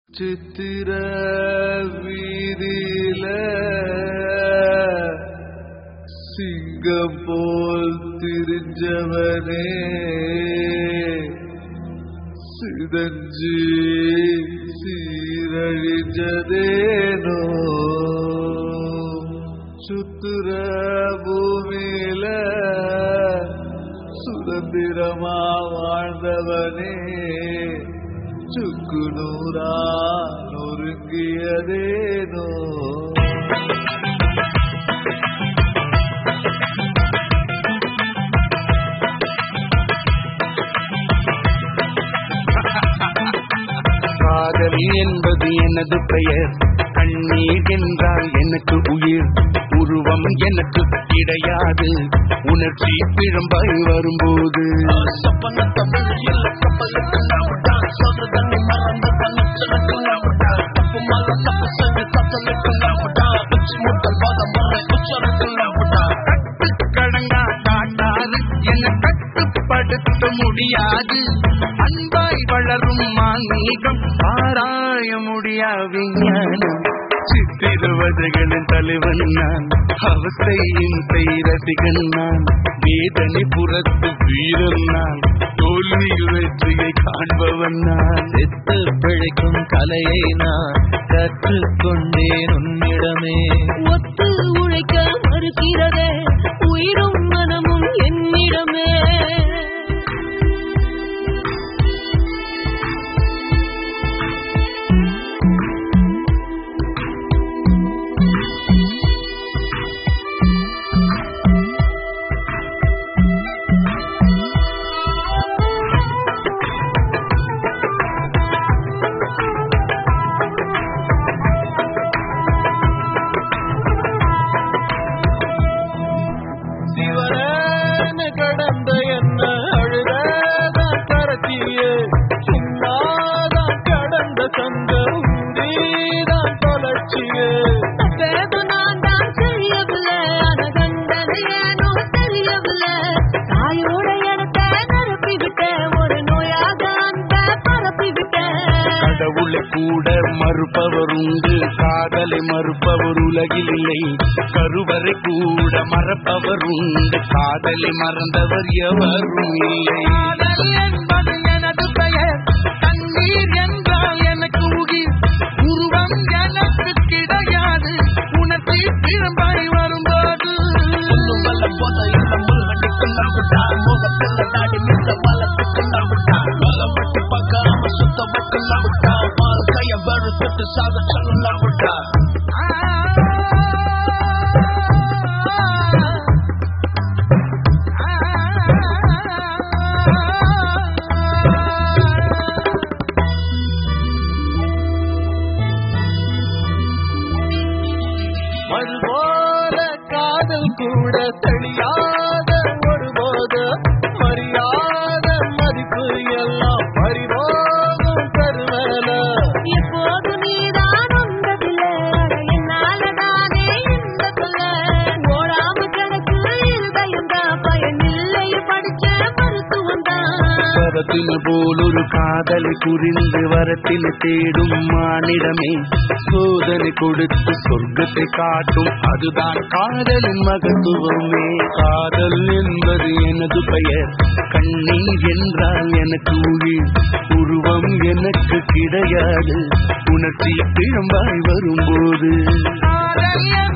சித்திர வீதியில சிங்கம் போல் திரிஞ்சவனே சிதஞ்சி சீரழிஞ்சதேனோ சுத்துற பூமியில சுதந்திரமா வாழ்ந்தவனே சுக்கு நூறா நொறுங்கியதேனோ காதலி என்பது எனது பெயர் கண்ணீர் என்றால் எனக்கு உயிர் உருவம் எனக்கு கிடையாது உணர்ச்சி பிழம்பாய் வரும்போது கடங்கா காட்டாது என்ன கட்டுப்படுத்த முடியாது அன்பாய் வளரும் மாங்கீகம் ஆராய முடியா விஞ்ஞானம் சித்திரவதைகளின் தலைவன் நான் அவஸ்தையின் ரசிகன் நான் வேதனை புறத்து வீரன் நான் தோல்வியில் வெற்றியை காண்பவன் நான் செத்து பிழைக்கும் கலையை நான் கற்றுக்கொண்டேன் உன்னிடமே ஒத்து உழைக்க மறுக்கிறதே உயிரும் மனமும் என்னிடமே சிவரேன்னு கடந்த என்ன அழுதான் கரத்தியே சும்மாதான் கடந்த சங்க ஊரீதான் தொலைச்சியே தப்பேது நான் தான் செய்யவில்லை ஆன தண்டனை ஏனோ தெரியவில்லை தாயோட இடத்தை நிரப்பி விட்டேன் ஒரு நோயாக அந்த பரப்பி விட்டேன் கடவுளை கூட மறுப்பவர் உண்டு காதலை மறுப்பவர் உலகில் இல்லை கருவறை கூட மறப்பவர் உண்டு காதலை மறந்தவர் எவரும் இல்லை காதல் என்பது எனது பெயர் தண்ணீர் என்றால் எனக்கு உயிர் உருவம் எனக்கு கிடையாது உணர்ச்சி திரும்பாய் வரும்போது மது போல காதல் கூட தெளியாத ஒரு போது மரியாத மதிப்பு எல்லாம் பறிபோகும் கருவேல எப்போது நீதான் வந்ததில்லை அட என்னால தானே இந்த சொல்ல ஓடாம கிடக்கு இருதயம் தான் பயனில்லை படிச்ச மருத்துவம் தான் வரத்தில் போல் ஒரு காதலை புரிந்து வரத்தில் தேடும் மானிடமே சோதனை கொடுத்து சொர்க்கத்தை காட்டும் அதுதான் காதலின் மகத்துவமே காதல் என்பது எனது பெயர் கண்ணீர் என்றால் எனக்கு உயிர் உருவம் எனக்கு கிடையாது உணர்ச்சி பிழம்பாய் வரும்போது காதல்